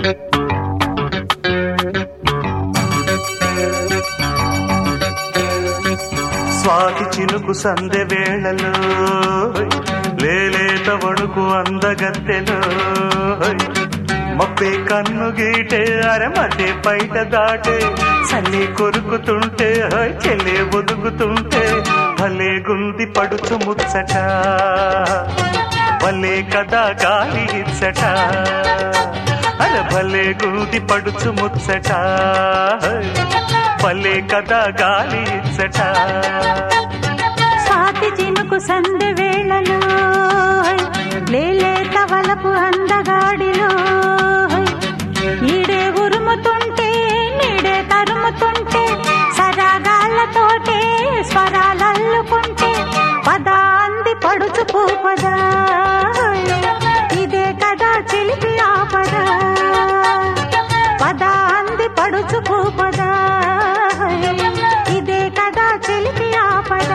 స్వాతి చినుకు సందె వేళలో లేలేత వణుకు అందగత్తెలో మబ్బే కన్ను గీటే అరమటే బయట దాటే చల్లి కొరుకుతుంటే హోయ్ చెల్లే ఒదుగుతుంటే భలే గుంది పడుచు ముచ్చట భలే కదా గాలి ఇచ్చట అరే భలే గుంది పడుచు ముచ్చట హోయ్ భలే కదా గాలి ఇచ్చట స్వాతి చినుకు సందె వేళలో లేలేత వలపు అందగాడిలో ఈడే ఉరుముతుంటే నీడే తరుముతుంటే సరాగాళ్ళతోటే స్వరాలల్లుకుంటే పదా అంది పడుచు పూపదా ఇదే కదా చిలిపి ఆపదా పదా అంది పడుచు పూపదా ఇదే కదా చిలిపి ఆపదా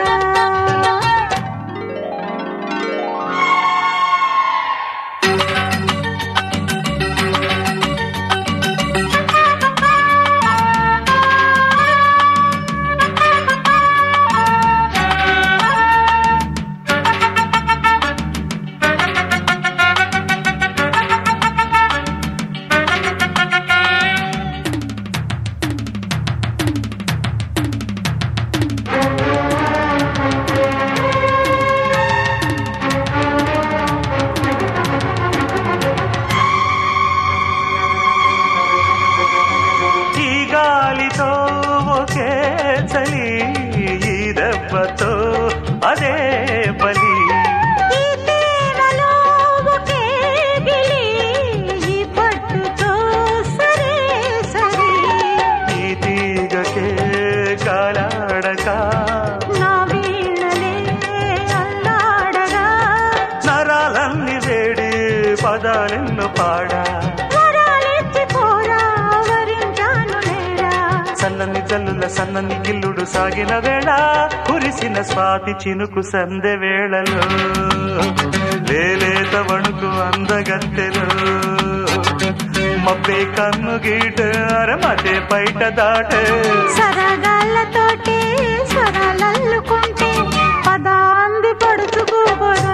ఈ గాలితో ఒకే చలి ఈ దెబ్బతో అదే బలి ఈ తేనెలో ఒకే గిలి, ఈ పట్టుతో సరే సరి. ఈ తీగకే కాలాడక నా వీణలే అల్లాడగా, నరాలన్నీ వేడి పదాలెన్ను పాడా వరాలిచ్చి పోరా, వరించాను నేరా. సన్నని జల్లుల సన్నని గిల్లుడు సాగిన వేళ కురిసిన స్వాతి చినుకు సందె వేళలో లేలేత వణుకు అందగత్తెలో మబ్బే కన్ను గీట అరమటే బయట దాటే సరగాళ్ళతోటి స్వరాలల్లుకుంటే పదాంది పడుచుకోబోదా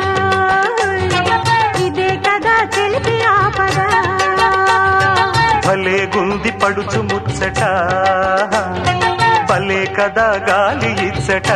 ఇదే కదా చెలిపి ఆపదా భలే గుంది పడుచు ముచ్చట భలే కదా గాలి ఇచ్చట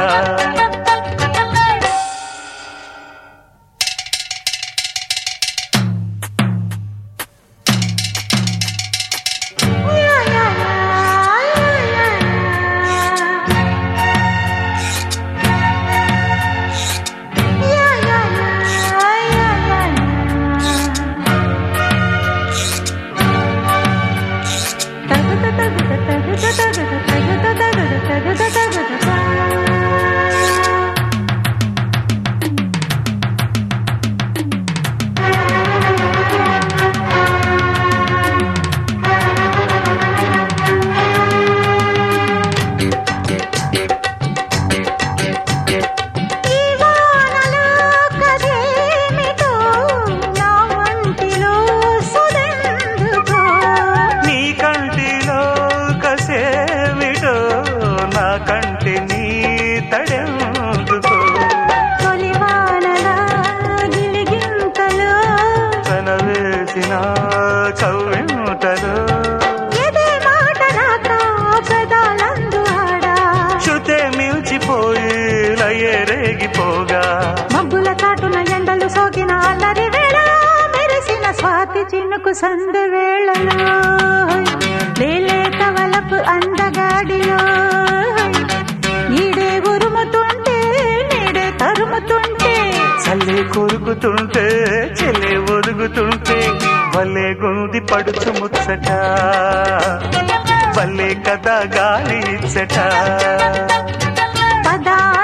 ఈ వానలో కదేమిటో నా వంటిలో సుదెందుకో నీ కంటిలో కసేమిటో నా కంటి నీ తడెందుకో తొలి వానలా గిలిగింతలో తన వేసిన కవ్వింతలో ఎదే మాట రాక పెదాలందు ఆడా శృతే మిల్చిపోయి లయే రేగిపోగా మబ్బుల చాటున ఎండలు సోకిన అల్లరి వేళ మెరిసిన స్వాతి చినుకు సందు వేళలో లేలేత వలపు అందగాడిలో ఈడే ఉరుముతుంటే నీడే తరుముతుంటే చల్లే కొరుకుతుంటే చెల్లే ఒరుగుతుంటే భలే గుంది పడుచు ముచ్చట భలే కదా గాలి ఇచ్చట పదా